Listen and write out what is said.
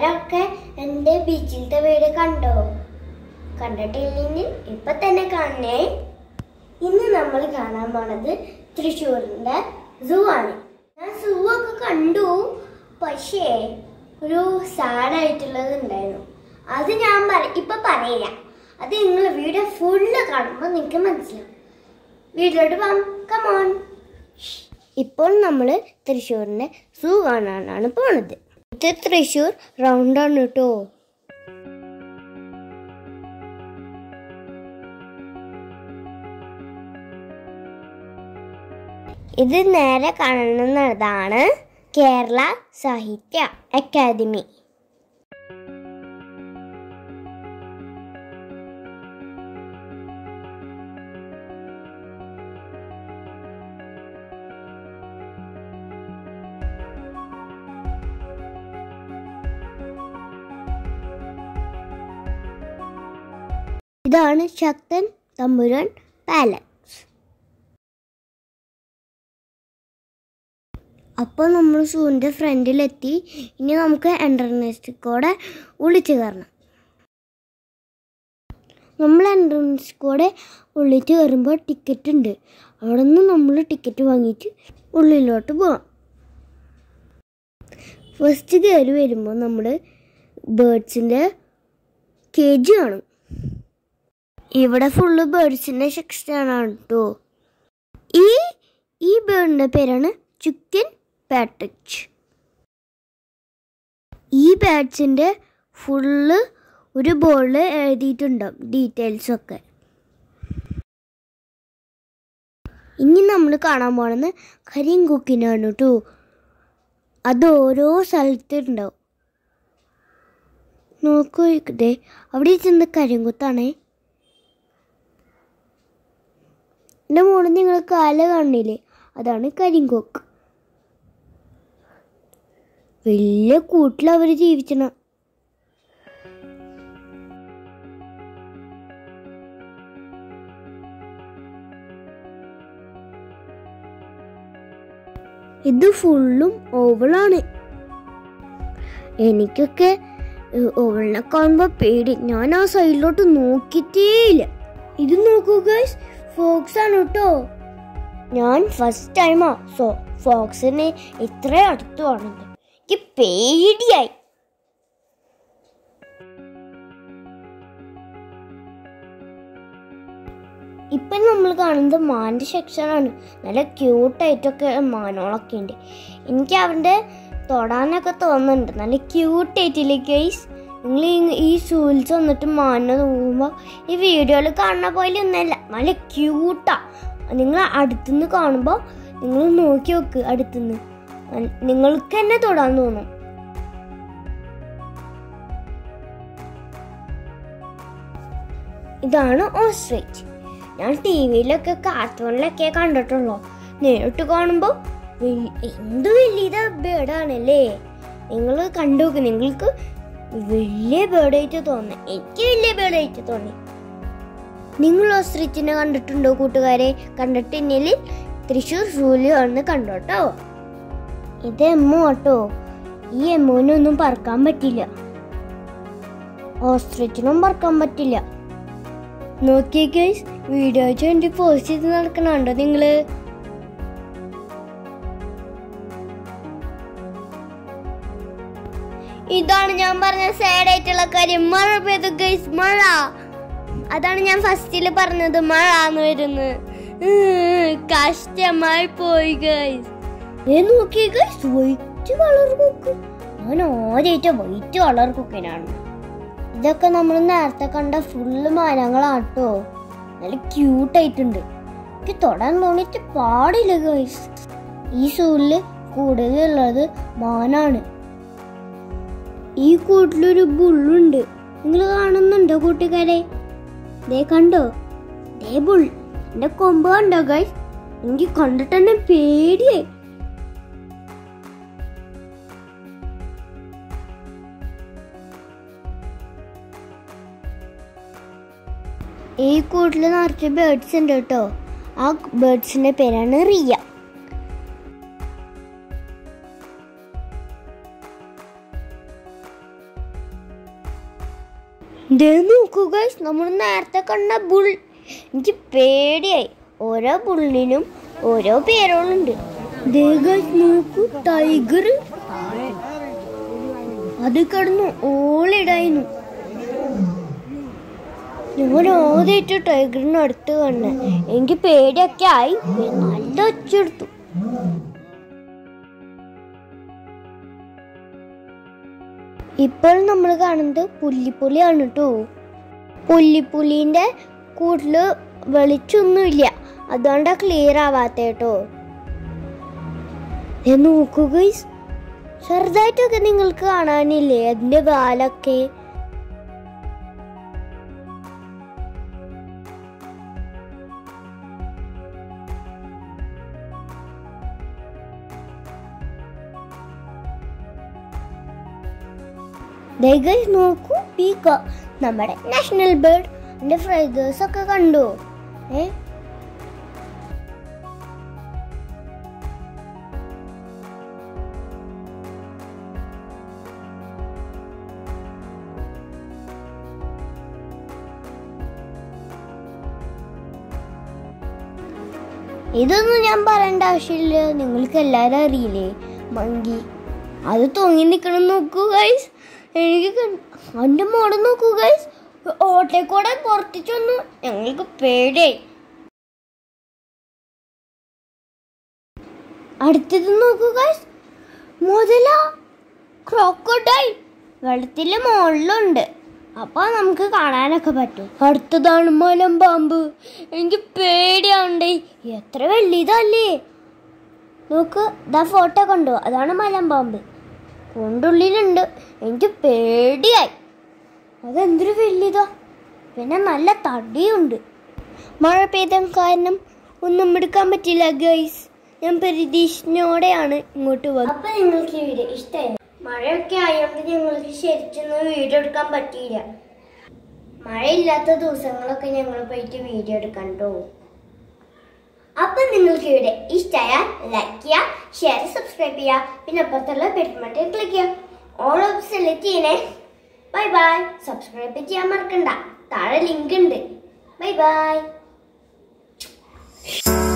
കൂട്ടുകാരൊക്കെ എൻ്റെ ബീച്ചിലത്തെ വീട് കണ്ടോ കണ്ടിട്ടില്ലെങ്കിൽ ഇപ്പൊ തന്നെ കാണണേ ഇന്ന് നമ്മൾ കാണാൻ പോണത് തൃശ്ശൂരിന്റെ സൂ ആണ് ഞാൻ സൂ ഒക്കെ കണ്ടു പക്ഷേ ഒരു സാഡ് ആയിട്ടുള്ളത് ഉണ്ടായിരുന്നു അത് ഞാൻ പറ ഇപ്പൊ പറയില്ല അത് നിങ്ങൾ വീഡിയോ ഫുള്ള് കാണുമ്പോൾ നിങ്ങൾക്ക് മനസ്സിലാവും വീട്ടിലോട്ട് പോകാം കമോൺ ഇപ്പോൾ നമ്മൾ തൃശ്ശൂരിന്റെ സൂ കാണാനാണ് പോണത് ഇത് തൃശ്ശൂർ റൗണ്ടാണ് കേട്ടോ ഇത് നേരെ കാണുന്നതാണ് കേരള സാഹിത്യ അക്കാദമി ഇതാണ് ശക്തൻ തമ്പുരാൻ പാലസ് അപ്പോൾ നമ്മൾ സൂവിൻ്റെ ഫ്രണ്ടിലെത്തി ഇനി നമുക്ക് എൻട്രൻസ് കൂടെ ഒളിച്ചു കയറണം നമ്മൾ എൻട്രൻസ് കൂടെ ഉള്ളിച്ച് കയറുമ്പോൾ ടിക്കറ്റ് ഉണ്ട് അവിടെ നിന്ന് നമ്മൾ ടിക്കറ്റ് വാങ്ങിയിട്ട് ഉള്ളിലോട്ട് പോവാം ഫസ്റ്റ് കയറി വരുമ്പോൾ നമ്മൾ ബേർഡ്സിൻ്റെ കേജ് കാണും ഇവിടെ ഫുള്ള് ബേർഡ്സിൻ്റെ സെക്ഷനാണ് കേട്ടോ ഈ ഈ ബേർഡിൻ്റെ പേരാണ് ചിക്കൻ പാട്രിച്ച് ഈ ബാറ്റ്സിൻ്റെ ഫുള്ള് ഒരു ബോളിൽ എഴുതിയിട്ടുണ്ടാവും ഡീറ്റെയിൽസ് ഒക്കെ ഇനി നമ്മൾ കാണാൻ പോണെന്ന് കരിങ്കൊക്കിനാണ് കേട്ടോ അത് ഓരോ സ്ഥലത്തുണ്ടാവും നോക്കൂ ദേ അവിടെ ചെന്ന് കരിങ്കുത്താണേ എൻ്റെ മുകളിൽ നിങ്ങൾ കാല കാണില്ലേ അതാണ് കരിങ്കോക്ക് വലിയ കൂട്ടിൽ അവർ ജീവിച്ചണ ഇത് ഫുള്ളും ഓവളാണ് എനിക്കൊക്കെ ഓവളിനെ കാണുമ്പോ പേടി ഞാൻ ആ സൈഡിലോട്ട് നോക്കിയിട്ടേയില്ല ഇത് നോക്കൂ ഗൈസ് ഫോക്സ് ആണ് കേട്ടോ ഞാൻ ഫസ്റ്റ് ടൈമാ സോ ഫോക്സിനെ ഇത്ര അടുത്ത് കാണുന്നത് എനിക്ക് പേടിയായി ഇപ്പം നമ്മൾ കാണുന്നത് മാൻ്റെ സെക്ഷനാണ് നല്ല ക്യൂട്ടായിട്ടൊക്കെ മാനുകളൊക്കെ ഉണ്ട് എനിക്ക് അവൻ്റെ തൊടാനൊക്കെ തോന്നുന്നുണ്ട് നല്ല ക്യൂട്ടായിട്ടില്ലേ ഗൈസ് നിങ്ങൾ ഈ- ഈ സൂൽസ് വന്നിട്ട് മാനിനെ നോക്കുമ്പോൾ ഈ വീഡിയോയിൽ കാണുന്ന പോലെ ഒന്നല്ല നല്ല ക്യൂട്ടാ നിങ്ങൾ അടുത്തുനിന്ന് കാണുമ്പോൾ നിങ്ങൾ നോക്കി നോക്ക് അടുത്തുനിന്ന് നൽ- നിങ്ങൾക്ക് തന്നെ തൊടാൻ തോന്നും ഇതാണ് ഓസ്ട്രേച്ച് ഞാൻ ടി വിയിലൊക്കെ കാർട്ടൂണിലൊക്കെ കണ്ടിട്ടുള്ളൂ നേരിട്ട് കാണുമ്പോൾ എന്ത് വലിയ ബേർഡാണല്ലേ നിങ്ങൾ കണ്ടു നോക്ക് നിങ്ങൾക്ക് വലിയ ബേർഡായിട്ട് തോന്നി എനിക്ക് വലിയ ബേർഡായിട്ട് തോന്നി നിങ്ങൾ ഓസ്ട്രിച്ചിനെ കണ്ടിട്ടുണ്ടോ കൂട്ടുകാരെ കണ്ടിട്ടില്ലെങ്കിൽ തൃശ്ശൂർ സൂല് വന്ന് കണ്ടോട്ടോ ഇത് എമ്മു കേട്ടോ ഈ എമ്മുവിനൊന്നും പറക്കാൻ പറ്റില്ല ഓസ്ട്രിച്ചിനും പറക്കാൻ പറ്റില്ല നോക്കിയേ ഗൈസ് വീഡിയോ വേണ്ടി പോസ്റ്റ് ചെയ്ത് നടക്കണുണ്ടോ നിങ്ങള് ഇതാണ് ഞാൻ പറഞ്ഞ സാഡ് ആയിട്ടുള്ള കാര്യം മഴ പെയ്തു ഗൈസ് മഴ അതാണ് ഞാൻ ഫസ്റ്റില് പറഞ്ഞത് മഴ എന്ന് വരുന്നത് കഷ്ടമായി പോയി ഗൈസ് ഏ നോക്കിയേ ഗൈസ് വൈറ്റ് കളർ കുക്ക് ഞാൻ ആദ്യമായിട്ട് വൈറ്റ് കളർ കുക്കിനാണ് ഇതൊക്കെ നമ്മൾ നേരത്തെ കണ്ട ഫുള്ള് മരങ്ങളാണ് കേട്ടോ നല്ല ക്യൂട്ടായിട്ടുണ്ട് എനിക്ക് തൊടാൻ തോന്നിയിട്ട് പാടില്ല ഗൈസ് ഈ സൂരില് കൂടുതലുള്ളത് മാനാണ് ഈ കൂട്ടിലൊരു ബുള്ളുണ്ട് നിങ്ങൾ കാണുന്നുണ്ടോ കൂട്ടുകാരെ ദേ കണ്ടോ ദേ ബുൾ എന്റെ കൊമ്പ് കണ്ടോ ഗൈസ് എനിക്ക് കണ്ടിട്ട് തന്നെ പേടിയായി ഈ കൂട്ടിൽ നിറച്ച് ബേർഡ്സ് ഉണ്ട് കേട്ടോ ആ ബേർഡ്സിന്റെ പേരാണ് റിയ ദേ നോക്കൂ ഗൈസ് നമ്മൾ നേരത്തെ കണ്ട ബുൾ എനിക്ക് പേടിയായി ഓരോ ബുള്ളിനും ഓരോ പേരുകളുണ്ട് ദേ ഗൈസ് നോക്കൂ ടൈഗർ അത് കിടന്നു ഓളിടായിരുന്നു ഞാൻ ആദ്യമായിട്ട് ടൈഗറിന് അടുത്ത് കണ്ണ് എനിക്ക് പേടിയൊക്കെ ആയി ഞാൻ നല്ല ഒച്ചെടുത്തു ഇപ്പോൾ നമ്മൾ കാണുന്നത് പുല്ലിപ്പുലിയാണ് കേട്ടോ പുല്ലിപ്പുലിന്റെ കൂട്ടില് വെളിച്ചൊന്നുമില്ല അതുകൊണ്ടാ ക്ലിയർ ആവാത്ത കേട്ടോ നോക്കൂ ഗൈസ് ചെറുതായിട്ടൊക്കെ നിങ്ങൾക്ക് കാണാനില്ലേ അതിന്റെ വാലൊക്കെ ദേ ഗൈസ് നോക്കൂ പീക്ക നമ്മുടെ നാഷണൽ ബേർഡ് അതിന്റെ ഫ്രൈദേഴ്സ് ഒക്കെ കണ്ടു ഏ ഇതൊന്നും ഞാൻ പറയേണ്ട ആവശ്യമില്ല നിങ്ങൾക്ക് എല്ലാവരും അറിയില്ലേ മങ്കി അത് തൂങ്ങി നിൽക്കണം നോക്കൂ ഗൈസ് എനിക്ക് അവൻ്റെ മോടെ നോക്കൂ ഗൈസ് ഓട്ടേക്കൂടെ പുറത്തേക്ക് വന്നു ഞങ്ങൾക്ക് പേടിയായി അടുത്തത് നോക്കൂ ഗൈസ് മുതല ക്രോക്കോഡൈൽ വെള്ളത്തിലെ മുകളിലുണ്ട് അപ്പൊ നമുക്ക് കാണാനൊക്കെ പറ്റും അടുത്തതാണ് മലം പാമ്പ് എനിക്ക് പേടിയാണ്ടേ എത്ര വലിയതല്ലേ നോക്ക് ഇതാ ഫോട്ടോ കണ്ടു അതാണ് മലം പാമ്പ് കൊണ്ടുള്ളിലുണ്ട് എനിക്ക് പേടിയായി അതെന്തൊരു വലിയതാ പിന്നെ നല്ല തടിയുണ്ട് മഴ പെയ്ത കാരണം ഒന്നും എടുക്കാൻ പറ്റില്ല ഗൈസ് ഞാൻ പ്രതീക്ഷയോടെയാണ് ഇങ്ങോട്ട് വന്നത് അപ്പൊ നിങ്ങൾക്ക് ഈ വീഡിയോ ഇഷ്ടമായി മഴയൊക്കെ ആയതുകൊണ്ട് ഞങ്ങൾക്ക് ശരിക്കൊന്നും വീഡിയോ എടുക്കാൻ പറ്റിയില്ല മഴയില്ലാത്ത ദിവസങ്ങളൊക്കെ ഞങ്ങൾ പോയിട്ട് വീഡിയോ എടുക്കണ്ടോ അപ്പൊ നിങ്ങൾക്ക് ഇവിടെ ഇഷ്ടമായാൽ ലൈക്ക് ചെയ്യുക ഷെയർ സബ്സ്ക്രൈബ് ചെയ്യുക പിന്നെ അപ്പുറത്തുള്ള ബെൽബട്ടൺ ക്ലിക്ക് ചെയ്യുക ഓൾ ഓഫ് സെലക്ട് ചെയ്യണേ ബൈ ബൈ സബ്സ്ക്രൈബ് ചെയ്യാൻ മറക്കണ്ട താഴെ ലിങ്ക് ഉണ്ട് ബൈ ബൈ